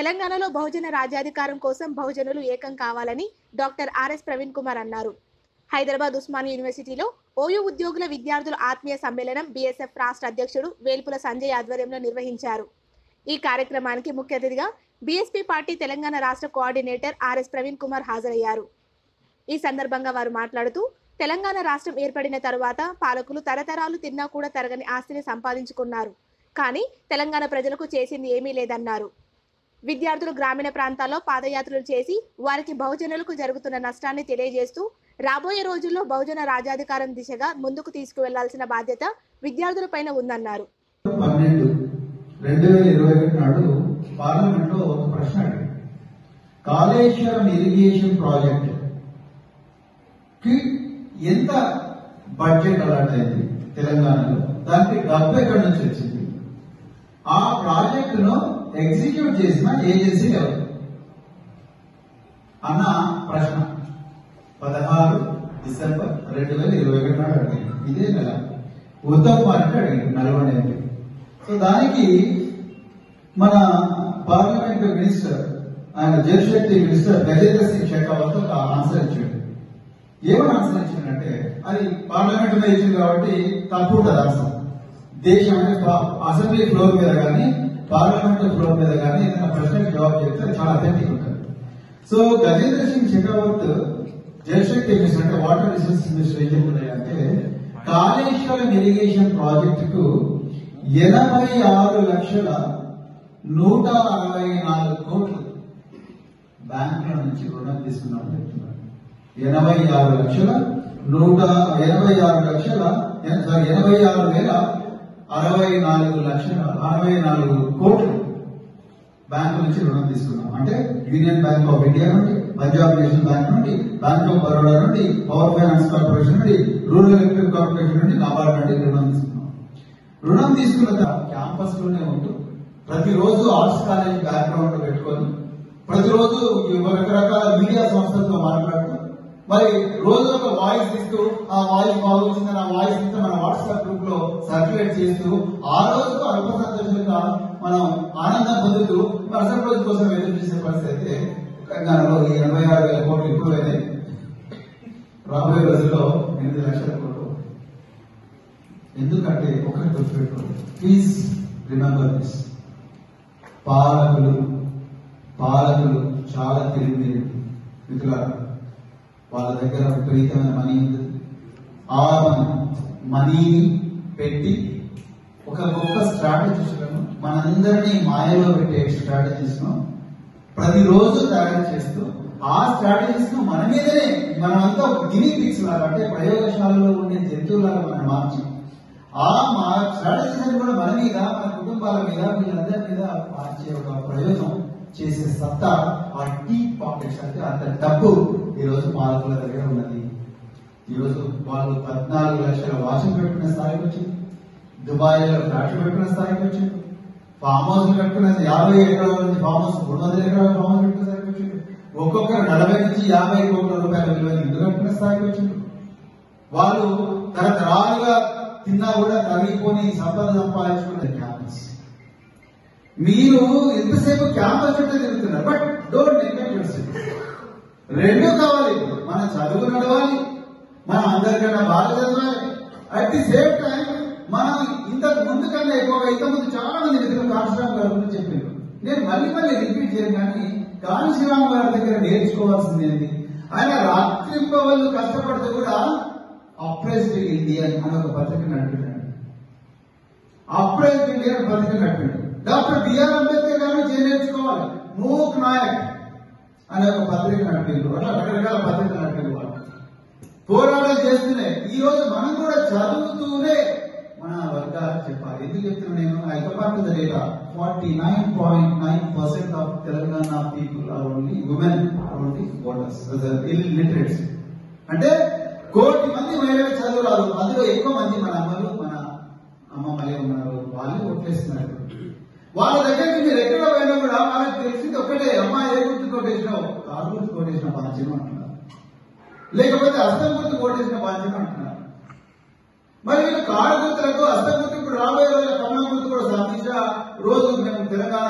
తెలంగాణలో బహుజన రాజ్యాధికారం కోసం బహుజనులు ఏకం కావాలని డాక్టర్ ఆర్ఎస్ ప్రవీణ్ కుమార్ అన్నారు హైదరాబాద్ ఉస్మానియా యూనివర్సిటీలో ఓయూ ఉద్యోగుల విద్యార్థుల ఆత్మీయ సమ్మేళనం బీఎస్ఎఫ్ రాష్ట్ర అధ్యక్షుడు వేల్పుల సంజయ్ ఆధ్వర్యంలో నిర్వహించారు ఈ కార్యక్రమానికి ముఖ్య అతిథిగా బీఎస్పీ పార్టీ తెలంగాణ రాష్ట్ర కోఆర్డినేటర్ ఆర్ఎస్ ప్రవీణ్ కుమార్ హాజరయ్యారు ఈ సందర్భంగా వారు మాట్లాడుతూ తెలంగాణ రాష్ట్రం ఏర్పడిన తరువాత పాలకులు తరతరాలు తిన్నా కూడా తరగని ఆస్తిని సంపాదించుకున్నారు కానీ తెలంగాణ ప్రజలకు చేసింది ఏమీ లేదన్నారు విద్యార్థులు గ్రామీణ ప్రాంతాల్లో పాదయాత్రలు చేసి వారికి బహుజనులకు జరుగుతున్న నష్టాన్ని తెలియజేస్తూ రాబోయే రోజుల్లో బహుజన రాజాధికారం దిశగా ముందుకు తీసుకువెళ్లాల్సిన బాధ్యత విద్యార్థులపైన ఉందన్నారు పన్నెండు రెండు వేల ఇరవై ఒకటి నాడు పార్లమెంట్ లో ఒక ప్రశ్న అడిగింది కాళేశ్వరం ఇరిగేషన్ ప్రాజెక్ట్ కి ఎంత బడ్జెట్ అలాట్ అయింది తెలంగాణలో దానికి డబ్బు ఎక్కడి నుంచి వచ్చింది ఆ ప్రాజెక్టును ఎగ్జిక్యూట్ చేసిన ఏజెన్సీ ఎవరు అన్న ప్రశ్న పదహారు డిసెంబర్ రెండు వేల ఇరవై ఒకటి నాడు అడిగింది ఇదే నెల ఉత్తమ్ కుమార్ అంటే అడిగింది నల్గొండ ఎంపీ సో దానికి మన పార్లమెంట్ మినిస్టర్ ఆయన జలశక్తి మినిస్టర్ గజేంద్ర సింగ్ షెకావత్ ఒక ఆన్సర్ ఇచ్చాడు ఏమని ఆన్సర్ ఇచ్చాడంటే అది పార్లమెంట్ మీద ఇచ్చింది కాబట్టి తప్పు ఉంటుంది ఆన్సర్ దేశం అంటే పా- అసెంబ్లీ ఫ్లోర్ మీద కానీ పార్లమెంట్ ఫ్లోర్ మీద కానీ ఏదైనా ప్రశ్నకు జవాబు చెప్తే అది చాలా అథెంటిక్ ఉంటుంది సో గజేంద్ర సింగ్ షెకావత్ జలశక్తి మినిస్టర్ అంటే వాటర్ రిసోర్సెస్ మినిస్టర్ ఏం చెప్తున్నాడంటే కాళేశ్వరం ఇరిగేషన్ ప్రాజెక్టుకు ఎనభై ఆరు లక్షల నూట అరవై నాలుగు కోట్లు బ్యాంకుల నుంచి రుణం తీసుకున్నామని చెప్తున్నారు ఎనభై ఆరు లక్షల నూట ఎనభై ఆరు లక్షల ఎన- సారీ, ఎనభై ఆరు వేల అరవై నాలుగు లక్షల అరవై నాలుగు కోట్లు బ్యాంకు నుంచి రుణం తీసుకున్నాం అంటే యూనియన్ బ్యాంక్ ఆఫ్ ఇండియా నుండి పంజాబ్ నేషనల్ బ్యాంక్ నుండి బ్యాంక్ ఆఫ్ బరోడా నుండి పవర్ ఫైనాన్స్ కార్పొరేషన్ నుండి రూరల్ ఎలక్ట్రిక్ కార్పొరేషన్ నుండి నాబార్డ్ నుండి రుణం తీసుకున్నాం రుణం తీసుకున్న తర్వాత క్యాంపస్ లోనే ఉంటూ ప్రతిరోజు ఆర్ట్స్ కాలేజ్ బ్యాక్గ్రౌండ్ లో పెట్టుకొని ప్రతిరోజు ఈ రకరకాల మీడియా సంస్థలతో మాట్లాడుతూ మరి రోజు ఒక వాయిస్ ఇస్తూ ఆ వాయిస్ బాగుంటుందని ఆ వాయిస్ ఇస్తే మన వాట్సాప్ గ్రూప్ లో సర్క్యులేట్ చేస్తూ ఆ రోజుకు అల్ప సంతోషంగా మనం ఆనందం పొందుతూ మరుసటి రోజు కోసం ఎదురు చూసే పరిస్థితి అయితే తెలంగాణలో ఈ ఎనభై ఆరు వేల కోట్లు ఎక్కువైనాయి రాబోయే రోజుల్లో ఎనిమిది లక్షల కోట్లు ఎందుకంటే ఒకటి గుర్తుపెట్టుకోండి ప్లీజ్ రిమెంబర్ దిస్ పాలకులు పాలకులు చాలా తెలివి మిత్రులారా వాళ్ళ దగ్గర విపరీతమైన మనీ ఉంటుంది ఆ మనీ మనీని పెట్టి ఒక గొప్ప స్ట్రాటజీస్లను మనందరినీ మాయలో పెట్టే స్ట్రాటజీస్ ను ప్రతిరోజు తయారు చేస్తూ ఆ స్ట్రాటజీస్ ను మన మీదనే మనమంతా గిని పిక్స్ లాగా అంటే ప్రయోగశాలలో ఉండే జంతువులాగా మనం మార్చి ఆ మా స్ట్రాటజీస్ అని కూడా మన మీద మన కుటుంబాల మీద వీళ్ళందరి మీద మార్చే ఒక ప్రయోగం చేసే సత్తా ఆ డీప్ పాకెట్స్ అంటే అంత డబ్బు ఈ రోజు పాలకుల దగ్గర ఉన్నది ఈ రోజు వాళ్ళు పద్నాలుగు లక్షల వాచం పెట్టుకునే స్థాయికి వచ్చింది దుబాయ్ లో ఫ్లాట్లు పెట్టుకునే స్థాయికి వచ్చింది ఫామ్ హౌస్ పెట్టుకునే యాభై ఎకరాల నుంచి ఫామ్ హౌస్ మూడు వందల ఎకరాల ఫామ్ హౌస్ పెట్టుకునే స్థాయికి వచ్చింది ఒక్కొక్కరు నలభై నుంచి యాభై కోట్ల రూపాయల విలువైన ఇల్లు కట్టుకునే స్థాయికి వచ్చింది వాళ్ళు తరతరాలుగా తిన్నా కూడా తరిగిపోని సంపద సంపాదించుకునే క్యాంపస్ మీరు ఎంతసేపు క్యాంపస్ అంటే తిరుగుతున్నారు but don't neglect yourself రెండు కావాలి మన చదువు నడవాలి మన అందరికన్నా బాగా చదవాలి అట్ ది సేమ్ టైం మనం ఇంతకు ముందు కన్నా ఎక్కువగా ఇంత ముందు చాలా మంది మిత్రులు కాశీరామ్ గారి గురించి చెప్పారు నేను మళ్ళీ మళ్ళీ రిపీట్ చేయను కానీ కాశీరామ్ గారి దగ్గర నేర్చుకోవాల్సింది ఏంటి ఆయన రాత్రింపవళ్ళు కష్టపడితే కూడా అప్రెస్డ్ ఇండియన్ అని ఒక పత్రిక నడిపాడు అప్రెస్డ్ ఇండియన్ పత్రిక నడిపాడు డాక్టర్ బిఆర్ అంబేద్కర్ గారిని చేయ నేర్చుకోవాలి మూక్ నాయక్ అనే ఒక పత్రిక నడిపారు అట్లా రకరకాల పత్రికలు నడిపారు వాళ్ళు పోరాటాలు చేస్తూనే ఈ రోజు మనం కూడా చదువుతూనే మన వర్గాలకు చెప్పాలి ఎందుకు చెప్తున్నా నేను ఐ కపార్ట్ the data forty nine point nine percent of Telangana people are only women are only voters illiterates అంటే కోటి మంది మహిళలు చదువు రాదు అందులో ఎక్కువ మంది మన అమ్మలు మన అమ్మమ్మలే ఉన్నారు వాళ్ళు ఓట్లేస్తున్నారు వాళ్ళ దగ్గరికి మీరు ఎక్కడ పోయినా కూడా వాళ్ళకి తెలిసింది ఒకటే అమ్మ ఏ గుర్తు కొట్టేసినావు కారు గుర్తు కొట్టేసిన బాధ్యం అంటున్నారు లేకపోతే అస్తం గుర్తు కొట్టేసిన బాధ్యం అంటున్నారు మరి వీళ్ళు కారు గుర్తులకు అస్తం గుర్తు ఇప్పుడు రాబోయే రోజుల కమలం గుర్తు కూడా సాధించా రోజు మేము తెలంగాణ